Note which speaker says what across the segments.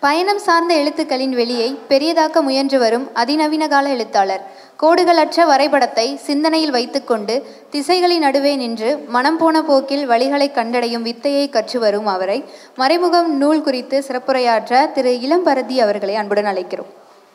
Speaker 1: பயணம் சார்ந்த எழுத்துக்களின் வெளியை பெரியதாக்க முயன்று வரும் அதிநவீன கால எழுத்தாளர் கோடுகளற்ற வரைபடத்தை சிந்தனையில் வைத்துக்கொண்டு திசைகளின் நடுவே நின்று மனம் போன போக்கில் வழிகளை கண்டடையும் வித்தையை கற்று வரும் அவரை மறைமுகம் நூல் குறித்து சிறப்புரையாற்ற திரு இளம்பரதி அவர்களை அன்புடன் அழைக்கிறோம்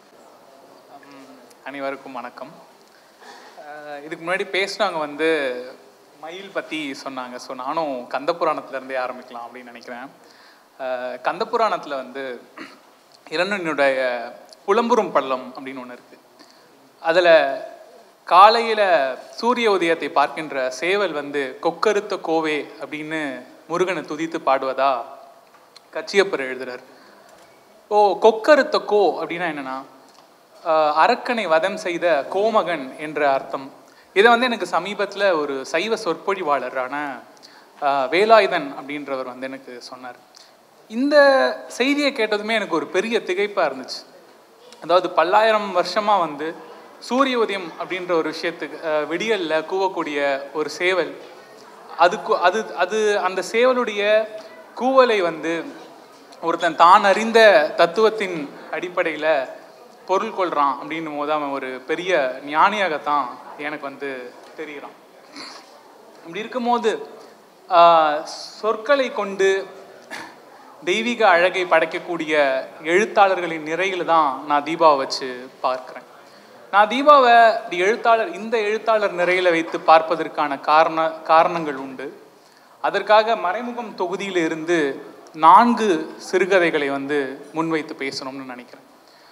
Speaker 2: அனைவருக்கும் வணக்கம் அஹ் இதுக்கு முன்னாடி பேசினவங்க வந்து மயில் பற்றி சொன்னாங்க ஸோ நானும் கந்த புராணத்துலேருந்தே ஆரம்பிக்கலாம் அப்படின்னு நினைக்கிறேன் அஹ் கந்த புராணத்தில் வந்து இரண்டனுடைய புலம்புறும் பள்ளம் அப்படின்னு ஒன்று இருக்குது அதில் காலையில் சூரிய உதயத்தை பார்க்கின்ற சேவல் வந்து கொக்கருத்த கோவே அப்படின்னு முருகனை துதித்து பாடுவதா கச்சியப்பர் எழுதுறார் ஓ கொக்கருத்த கோ அப்படின்னா என்னன்னா ஆஹ் அரக்கனை வதம் செய்த கோமகன் என்ற அர்த்தம் இதை வந்து எனக்கு சமீபத்தில் ஒரு சைவ சொற்பொழிவாளரான ஆஹ் வேலாயுதன் அப்படின்றவர் வந்து எனக்கு சொன்னார் இந்த செய்தியை கேட்டதுமே எனக்கு ஒரு பெரிய திகைப்பாக இருந்துச்சு அதாவது பல்லாயிரம் வருஷமாக வந்து சூரிய உதயம் அப்படின்ற ஒரு விஷயத்துக்கு ஆஹ் விடியல்ல கூவக்கூடிய ஒரு சேவல் அதுக்கு அது அது அந்த சேவலுடைய கூவலை வந்து ஒருத்தன் தான் அறிந்த தத்துவத்தின் அடிப்படையில் பொருள் கொள்றான் அப்படின்னும் போது அவன் ஒரு பெரிய ஞானியாகத்தான் எனக்கு வந்து தெரிகிறான் இப்படி இருக்கும்போது ஆஹ், சொற்களை கொண்டு தெய்வீக அழகை படைக்கக்கூடிய எழுத்தாளர்களின் நிறையில தான் நான் தீபாவை வச்சு பார்க்கிறேன் நான் தீபாவை இப்படி எழுத்தாளர் இந்த எழுத்தாளர் நிறையில வைத்து பார்ப்பதற்கான காரண காரணங்கள் உண்டு அதற்காக மறைமுகம் தொகுதியில இருந்து நான்கு சிறுகதைகளை வந்து முன்வைத்து பேசணும்னு நினைக்கிறேன்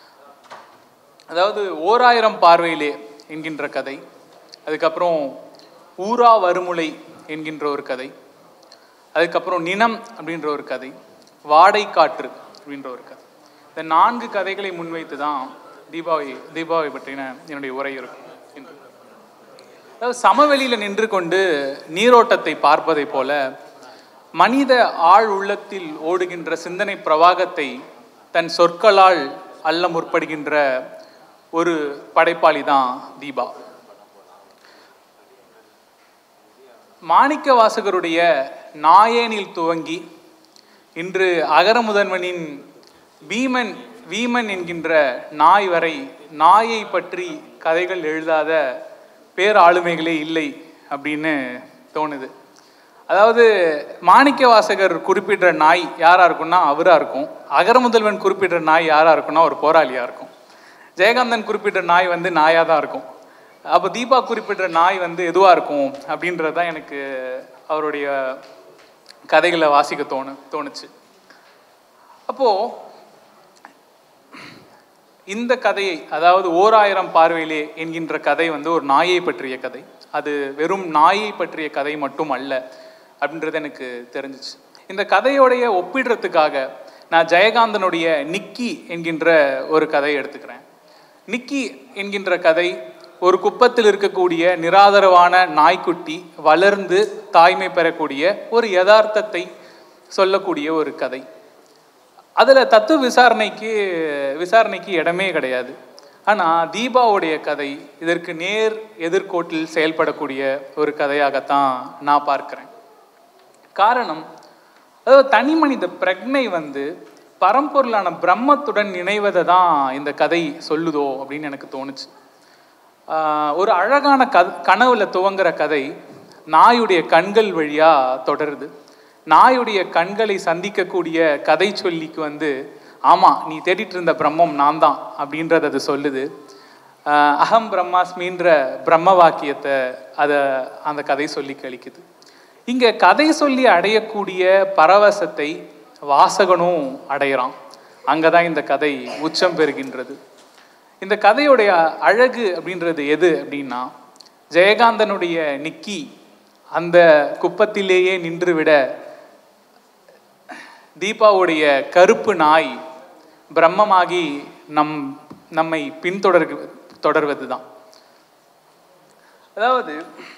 Speaker 2: அதாவது ஓராயிரம் பார்வையிலே என்கின்ற கதை அதுக்கப்புறம் ஊரா வருமுலை என்கின்ற ஒரு கதை அதுக்கப்புறம் நினம் அப்படின்ற ஒரு கதை வாடை காற்று அப்படின்ற ஒரு கதை இந்த நான்கு கதைகளை முன்வைத்து தான் தீபாவளி தீபாவளி பற்றின என்னுடைய உரை இருக்கும் இன்று. அதாவது சமவெளியில் நின்று கொண்டு நீரோட்டத்தை பார்ப்பதை போல மனித ஆழ் உள்ளத்தில் ஓடுகின்ற சிந்தனை பிரவாகத்தை தன் சொற்களால் அல்ல முற்படுகின்ற ஒரு படைப்பாளி தான் தீபா மாணிக்க வாசகருடைய நாயேனில் துவங்கி இன்று அகர முதல்வனின் பீமன் வீமன் என்கின்ற நாய் வரை நாயை பற்றி கதைகள் எழுதாத பேராளுமைகளே இல்லை அப்படின்னு தோணுது அதாவது மாணிக்க வாசகர் குறிப்பிடுற நாய் யாரா இருக்கும்னா அவரா இருக்கும் அகர முதல்வன் குறிப்பிடுற நாய் யாரா இருக்கும்னா ஒரு போராளியா இருக்கும் ஜெயகாந்தன் குறிப்பிட்ட நாய் வந்து நாயாக தான் இருக்கும் அப்போ தீபா குறிப்பிட்ட நாய் வந்து எதுவாக இருக்கும் அப்படின்றது தான் எனக்கு அவருடைய கதைகளை வாசிக்க தோணு தோணுச்சு அப்போது இந்த கதையை அதாவது ஓர் ஆயிரம் பார்வையிலே என்கின்ற கதை வந்து ஒரு நாயை பற்றிய கதை அது வெறும் நாயை பற்றிய கதை மட்டும் அல்ல அப்படின்றது எனக்கு தெரிஞ்சிச்சு இந்த கதையோடைய ஒப்பிடுறதுக்காக நான் ஜெயகாந்தனுடைய நிக்கி என்கின்ற ஒரு கதையை எடுத்துக்கிறேன் நிக்கி என்கின்ற கதை ஒரு குப்பத்தில் இருக்கக்கூடிய நிராதரவான நாய்க்குட்டி வளர்ந்து தாய்மை பெறக்கூடிய ஒரு யதார்த்தத்தை சொல்லக்கூடிய ஒரு கதை அதில் தத்துவ விசாரணைக்கு விசாரணைக்கு இடமே கிடையாது ஆனால் தீபாவுடைய கதை இதற்கு நேர் எதிர்கோட்டில் செயல்படக்கூடிய ஒரு கதையாகத்தான் நான் பார்க்கிறேன் காரணம் அதாவது தனி மனித பிரக்னை வந்து பரம்பொருளான பிரம்மத்துடன் இணைவதை தான் இந்த கதை சொல்லுதோ அப்படின்னு எனக்கு தோணுச்சு ஆஹ் ஒரு அழகான க கனவுல துவங்குற கதை நாயுடைய கண்கள் வழியா தொடருது நாயுடைய கண்களை சந்திக்கக்கூடிய கதை சொல்லிக்கு வந்து ஆமா நீ தேடிட்டு இருந்த பிரம்மம் நான் தான் அப்படின்றத அது சொல்லுது ஆஹ் அகம் பிரம்மாஸ்மின்ற பிரம்ம வாக்கியத்தை அதை அந்த கதை சொல்லி கழிக்குது இங்க கதை சொல்லி அடையக்கூடிய பரவசத்தை வாசகனும் அடையிறான் அங்கதான் இந்த கதை உச்சம் பெறுகின்றது இந்த கதையுடைய அழகு அப்படின்றது எது அப்படின்னா ஜெயகாந்தனுடைய நிக்கி அந்த குப்பத்திலேயே நின்று விட தீபாவுடைய கருப்பு நாய் பிரம்மமாகி நம் நம்மை பின்தொடர் தொடர்வது தான் அதாவது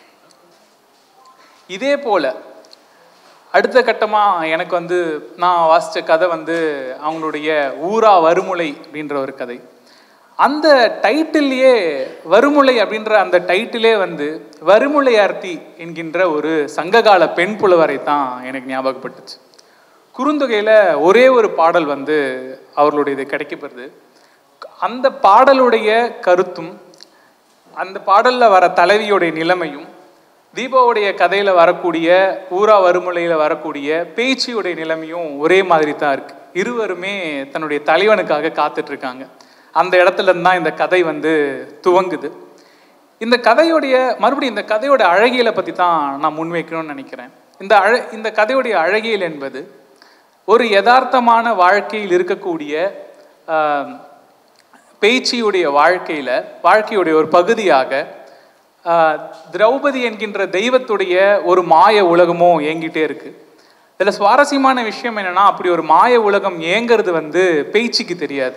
Speaker 2: இதே போல அடுத்த கட்டமாக எனக்கு வந்து நான் வாசித்த கதை வந்து அவங்களுடைய ஊரா வருமுலை அப்படின்ற ஒரு கதை அந்த டைட்டில்லையே வருமுலை அப்படின்ற அந்த டைட்டிலே வந்து வருமுலையார்த்தி என்கின்ற ஒரு சங்ககால பெண் புலவரை தான் எனக்கு ஞாபகப்பட்டுச்சு குறுந்தொகையில் ஒரே ஒரு பாடல் வந்து அவர்களுடையது கிடைக்கப்பெறுது அந்த பாடலுடைய கருத்தும் அந்த பாடலில் வர தலைவியுடைய நிலைமையும் தீபாவுடைய கதையில் வரக்கூடிய ஊரா வறுமலையில் வரக்கூடிய பேச்சியுடைய நிலைமையும் ஒரே மாதிரி தான் இருக்கு இருவருமே தன்னுடைய தலைவனுக்காக காத்துட்டு இருக்காங்க அந்த இடத்துல இருந்து தான் இந்த கதை வந்து துவங்குது இந்த கதையுடைய மறுபடியும் இந்த கதையோட அழகியலை பற்றி தான் நான் முன்வைக்கணும்னு நினைக்கிறேன் இந்த அழ இந்த கதையுடைய அழகியல் என்பது ஒரு யதார்த்தமான வாழ்க்கையில் இருக்கக்கூடிய ஆஹ், பேச்சியுடைய வாழ்க்கையில் வாழ்க்கையுடைய ஒரு பகுதியாக ஆஹ், திரௌபதி என்கின்ற தெய்வத்துடைய ஒரு மாய உலகமும் இயங்கிட்டே இருக்கு இதில் சுவாரஸ்யமான விஷயம் என்னன்னா அப்படி ஒரு மாய உலகம் இயங்கிறது வந்து பேச்சிக்கு தெரியாது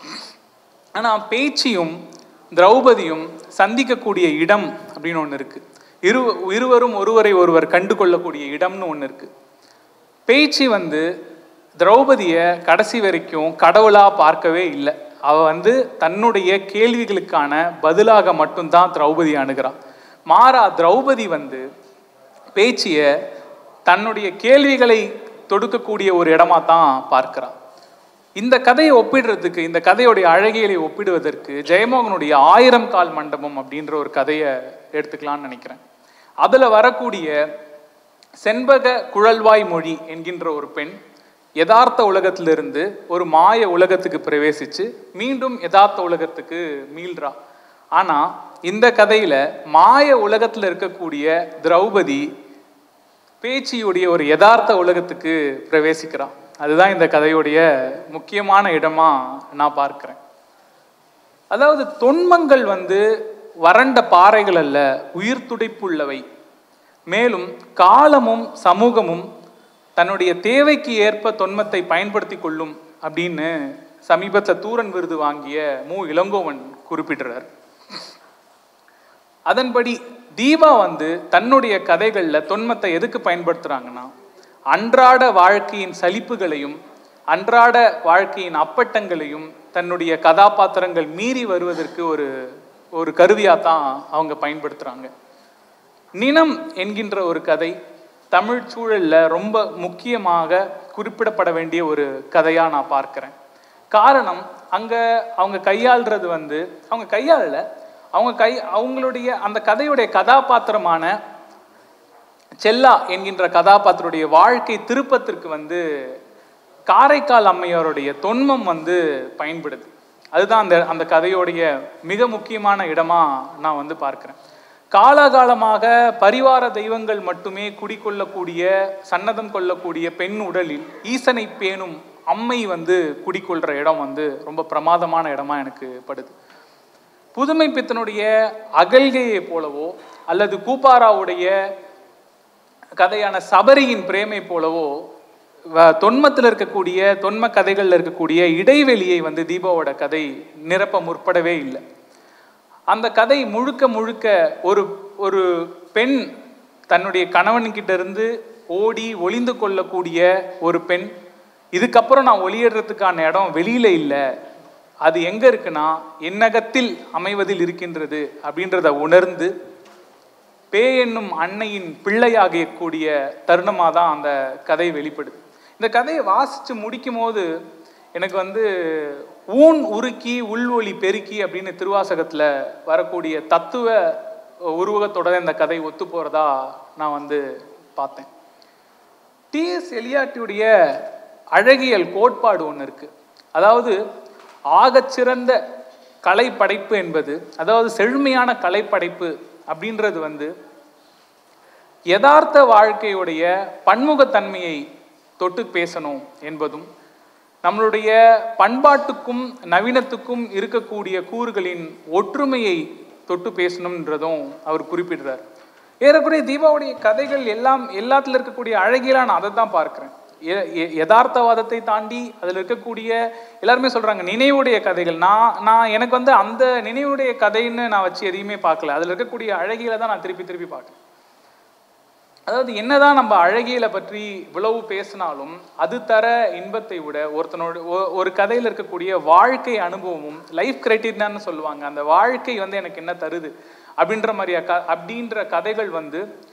Speaker 2: ஆனால் பேச்சியும் திரௌபதியும் சந்திக்கக்கூடிய இடம் அப்படின்னு ஒன்று இருக்கு இரு இருவரும் ஒருவரை ஒருவர் கண்டு கொள்ளக்கூடிய இடம்னு ஒன்று இருக்கு பேச்சு வந்து திரௌபதியை கடைசி வரைக்கும் கடவுளா பார்க்கவே இல்லை அவ வந்து தன்னுடைய கேள்விகளுக்கான பதிலாக மட்டும்தான் திரௌபதி அணுகிறான் மாறா திரௌபதி வந்து பேச்சிய தன்னுடைய கேள்விகளை தொடுக்கக்கூடிய ஒரு இடமா தான் பார்க்கிறான் இந்த கதையை ஒப்பிடுறதுக்கு இந்த கதையுடைய அழகியலை ஒப்பிடுவதற்கு ஜெயமோகனுடைய ஆயிரம் கால் மண்டபம் அப்படின்ற ஒரு கதையை எடுத்துக்கலாம்னு நினைக்கிறேன் அதுல வரக்கூடிய செண்பக குழல்வாய் மொழி என்கின்ற ஒரு பெண் யதார்த்த உலகத்திலிருந்து ஒரு மாய உலகத்துக்கு பிரவேசிச்சு மீண்டும் யதார்த்த உலகத்துக்கு மீள்றா ஆனா இந்த கதையில மாய உலகத்துல இருக்கக்கூடிய திரௌபதி பேச்சியுடைய ஒரு யதார்த்த உலகத்துக்கு பிரவேசிக்கிறான் அதுதான் இந்த கதையுடைய முக்கியமான இடமா நான் பார்க்கிறேன் அதாவது தொன்மங்கள் வந்து வறண்ட பாறைகள் அல்ல உயிர் துடிப்புள்ளவை மேலும் காலமும் சமூகமும் தன்னுடைய தேவைக்கு ஏற்ப தொன்மத்தை பயன்படுத்தி கொள்ளும் அப்படின்னு சமீபத்தில் தூரன் விருது வாங்கிய மு இளங்கோவன் குறிப்பிடுறார் அதன்படி தீபா வந்து தன்னுடைய கதைகளில் தொன்மத்தை எதுக்கு பயன்படுத்துறாங்கன்னா அன்றாட வாழ்க்கையின் சலிப்புகளையும் அன்றாட வாழ்க்கையின் அப்பட்டங்களையும் தன்னுடைய கதாபாத்திரங்கள் மீறி வருவதற்கு ஒரு ஒரு கருவியாக தான் அவங்க பயன்படுத்துகிறாங்க நினம் என்கின்ற ஒரு கதை தமிழ் சூழல்ல ரொம்ப முக்கியமாக குறிப்பிடப்பட வேண்டிய ஒரு கதையா நான் பார்க்கிறேன் காரணம் அங்க அவங்க கையாள்றது வந்து அவங்க கையாளல அவங்க கை அவங்களுடைய அந்த கதையுடைய கதாபாத்திரமான செல்லா என்கின்ற கதாபாத்திரருடைய வாழ்க்கை திருப்பத்திற்கு வந்து காரைக்கால் அம்மையாருடைய தொன்மம் வந்து பயன்படுது அதுதான் அந்த அந்த கதையோடைய மிக முக்கியமான இடமா நான் வந்து பார்க்கிறேன் காலாகாலமாக பரிவார தெய்வங்கள் மட்டுமே குடிக்கொள்ளக்கூடிய சன்னதம் கொள்ளக்கூடிய பெண் உடலில் ஈசனை பேணும் அம்மை வந்து குடிக்கொள்ற இடம் வந்து ரொம்ப பிரமாதமான இடமா எனக்கு படுது புதுமை பித்தனுடைய அகல்கையை போலவோ அல்லது கூப்பாராவுடைய கதையான சபரியின் பிரேமை போலவோ வ- தொன்மத்தில் இருக்கக்கூடிய தொன்ம கதைகள்ல இருக்கக்கூடிய இடைவெளியை வந்து தீபாவோட கதை நிரப்ப முற்படவே இல்லை அந்த கதை முழுக்க முழுக்க ஒரு ஒரு பெண் தன்னுடைய கணவன்கிட்ட இருந்து ஓடி ஒளிந்து கொள்ளக்கூடிய ஒரு பெண் இதுக்கப்புறம் நான் ஒளியிடுறதுக்கான இடம் வெளியில இல்லை அது எங்க இருக்குன்னா என்னகத்தில் அமைவதில் இருக்கின்றது அப்படின்றத உணர்ந்து பே என்னும் அன்னையின் பிள்ளையாகக்கூடிய தருணமாக தான் அந்த கதை வெளிப்படுது இந்த கதையை வாசித்து முடிக்கும் போது எனக்கு வந்து ஊன் உருக்கி உள்வொளி பெருக்கி அப்படின்னு திருவாசகத்தில் வரக்கூடிய தத்துவ உருவகத்தோட இந்த கதை ஒத்து போகிறதா நான் வந்து பார்த்தேன் டிஎஸ் எலியாட்டியுடைய அழகியல் கோட்பாடு ஒன்று இருக்கு அதாவது ஆகச்சிறந்த கலைப்படைப்பு என்பது அதாவது செழுமையான கலைப்படைப்பு அப்படின்றது வந்து யதார்த்த வாழ்க்கையுடைய பன்முகத்தன்மையை தொட்டு பேசணும் என்பதும் நம்மளுடைய பண்பாட்டுக்கும் நவீனத்துக்கும் இருக்கக்கூடிய கூறுகளின் ஒற்றுமையை தொட்டு பேசணுன்றதும் அவர் குறிப்பிடுறார் ஏறக்குறைய தீபாவுடைய கதைகள் எல்லாம் எல்லாத்துல இருக்கக்கூடிய அழகியலா நான் அதை தான் பார்க்கிறேன் எ- எ- யதார்த்தவாதத்தை தாண்டி அதில் இருக்கக்கூடிய எல்லாருமே சொல்றாங்க நினைவுடைய கதைகள் நான் நான் எனக்கு வந்து அந்த நினைவுடைய கதைன்னு நான் வச்சு எதையுமே பார்க்கல அதில் இருக்கக்கூடிய அழகியலை தான் நான் திருப்பி திருப்பி பார்க்கிறேன் அதாவது என்னதான் நம்ம அழகியலை பற்றி இவ்வளவு பேசினாலும் அது தர இன்பத்தை விட ஒருத்தனோட ஒ- ஒரு கதையில் இருக்கக்கூடிய வாழ்க்கை அனுபவமும் லைஃப் கிரைட்டீரியான்னு சொல்லுவாங்க அந்த வாழ்க்கை வந்து எனக்கு என்ன தருது அப்படின்ற மாதிரி க அப்படின்ற கதைகள் வந்து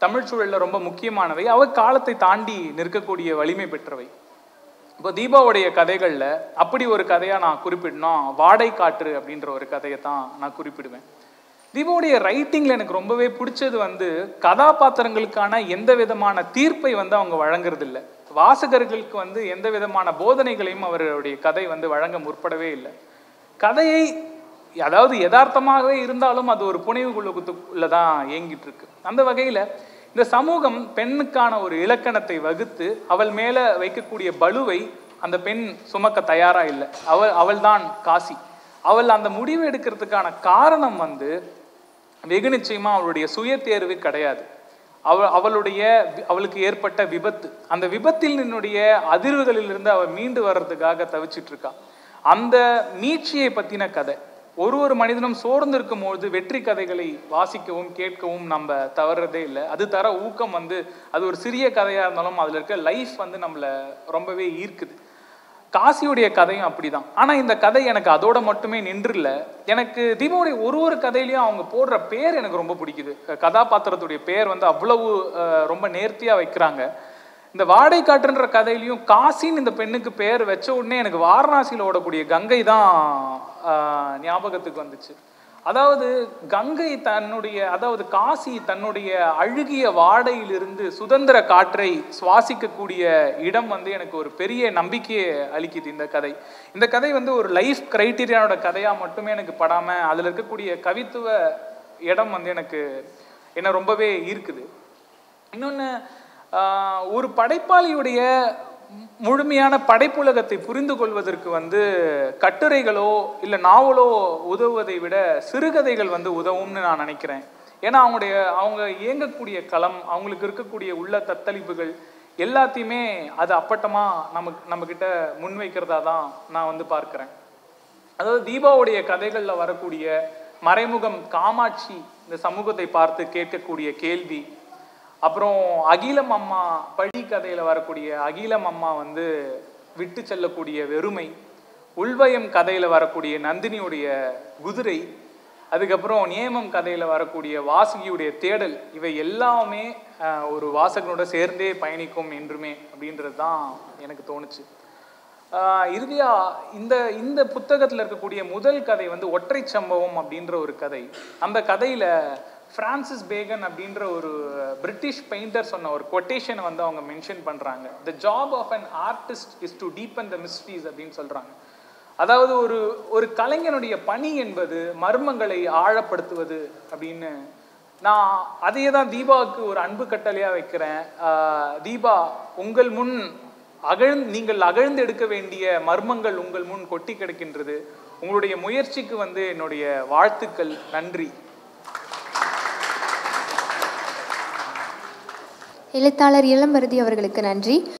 Speaker 2: தமிழ் சூழல்ல ரொம்ப முக்கியமானவை அவை காலத்தை தாண்டி நிற்கக்கூடிய வலிமை பெற்றவை இப்போ தீபாவுடைய கதைகள்ல அப்படி ஒரு கதையா நான் குறிப்பிடணும் வாடை காற்று அப்படின்ற ஒரு கதையை தான் நான் குறிப்பிடுவேன் தீபாவுடைய ரைட்டிங்ல எனக்கு ரொம்பவே பிடிச்சது வந்து கதாபாத்திரங்களுக்கான எந்த விதமான தீர்ப்பை வந்து அவங்க வழங்குறது இல்லை வாசகர்களுக்கு வந்து எந்த விதமான போதனைகளையும் அவருடைய கதை வந்து வழங்க முற்படவே இல்லை கதையை அதாவது யதார்த்தமாகவே இருந்தாலும் அது ஒரு புனைவுக்குள்ள தான் இயங்கிட்டு இருக்கு அந்த வகையில இந்த சமூகம் பெண்ணுக்கான ஒரு இலக்கணத்தை வகுத்து அவள் மேல வைக்கக்கூடிய பலுவை அந்த பெண் சுமக்க தயாரா இல்லை அவள் அவள்தான் காசி அவள் அந்த முடிவு எடுக்கிறதுக்கான காரணம் வந்து வெகு நிச்சயமா அவளுடைய சுய தேர்வு கிடையாது அவள் அவளுடைய வி- அவளுக்கு ஏற்பட்ட விபத்து அந்த விபத்தில் நின்னுடைய அதிர்வுகளிலிருந்து அவள் மீண்டு வர்றதுக்காக தவிச்சிட்டு இருக்கா அந்த மீட்சியை பத்தின கதை ஒரு ஒரு மனிதனும் சோர்ந்து இருக்கும்போது வெற்றி கதைகளை வாசிக்கவும் கேட்கவும் நம்ம தவறுறதே இல்லை அது தர ஊக்கம் வந்து அது ஒரு சிறிய கதையா இருந்தாலும் அதுல இருக்க லைஃப் வந்து நம்மள ரொம்பவே ஈர்க்குது காசியுடைய கதையும் அப்படிதான் ஆனா இந்த கதை எனக்கு அதோட மட்டுமே நின்றுல எனக்கு தீபாவளி ஒரு ஒரு கதையிலயும் அவங்க போடுற பேர் எனக்கு ரொம்ப பிடிக்குது அஹ் கதாபாத்திரத்துடைய பேர் வந்து அவ்வளவு அஹ், ரொம்ப நேர்த்தியா வைக்கிறாங்க இந்த வாடை காற்றுன்ற கதையிலையும் காசின்னு இந்த பெண்ணுக்கு பேர் வச்ச உடனே எனக்கு வாரணாசியில் ஓடக்கூடிய கங்கை தான் ஆஹ், ஞாபகத்துக்கு வந்துச்சு அதாவது கங்கை தன்னுடைய அதாவது காசி தன்னுடைய அழுகிய வாடையிலிருந்து சுதந்திர காற்றை சுவாசிக்கக்கூடிய இடம் வந்து எனக்கு ஒரு பெரிய நம்பிக்கையை அளிக்குது இந்த கதை இந்த கதை வந்து ஒரு லைஃப் கிரைட்டீரியானோட கதையா மட்டுமே எனக்கு படாம அதுல இருக்கக்கூடிய கவித்துவ இடம் வந்து எனக்கு என்ன ரொம்பவே ஈர்க்குது இன்னொன்று ஒரு படைப்பாளியுடைய மு- முழுமையான படைப்புலகத்தை புரிந்து கொள்வதற்கு வந்து கட்டுரைகளோ இல்லை நாவலோ உதவுவதை விட சிறுகதைகள் வந்து உதவும்னு நான் நினைக்கிறேன் ஏன்னா அவங்களுடைய அவங்க இயங்கக்கூடிய களம் அவங்களுக்கு இருக்கக்கூடிய உள்ள தத்தளிப்புகள் எல்லாத்தையுமே அது அப்பட்டமா நமக்கு நம்மக்கிட்ட முன்வைக்கிறதா தான் நான் வந்து பார்க்கிறேன் அதாவது தீபாவுடைய கதைகள்ல வரக்கூடிய மறைமுகம் காமாட்சி இந்த சமூகத்தை பார்த்து கேட்கக்கூடிய கேள்வி அப்புறம் அகிலம் அம்மா பழி கதையில வரக்கூடிய அகிலம் அம்மா வந்து விட்டு செல்லக்கூடிய வெறுமை உள்வயம் கதையில வரக்கூடிய நந்தினியுடைய குதிரை அதுக்கப்புறம் நியமம் கதையில வரக்கூடிய வாசுகியுடைய தேடல் இவை எல்லாமே ஆஹ், ஒரு வாசகனோட சேர்ந்தே பயணிக்கும் என்றுமே அப்படின்றது தான் எனக்கு தோணுச்சு ஆஹ் இறுதியா இந்த இந்த புத்தகத்துல இருக்கக்கூடிய முதல் கதை வந்து ஒற்றை சம்பவம் அப்படின்ற ஒரு கதை அந்த கதையில பிரான்சிஸ் பேகன் அப்படின்ற ஒரு பிரிட்டிஷ் பெயிண்டர் சொன்ன ஒரு கொட்டேஷனை வந்து அவங்க மென்ஷன் பண்றாங்க the job of an artist is to deepen the mysteries அப்படின்னு சொல்றாங்க அதாவது ஒரு ஒரு கலைஞனுடைய பணி என்பது மர்மங்களை ஆழப்படுத்துவது அப்படின்னு நான் அதையே தான் தீபாவுக்கு ஒரு அன்பு கட்டளையா வைக்கிறேன் ஆஹ் தீபா உங்கள் முன் அகழ்ந் நீங்கள் அகழ்ந்து எடுக்க வேண்டிய மர்மங்கள் உங்கள் முன் கொட்டி கிடக்கின்றது உங்களுடைய முயற்சிக்கு வந்து என்னுடைய வாழ்த்துக்கள் நன்றி
Speaker 1: எழுத்தாளர் இளம்பருதி அவர்களுக்கு நன்றி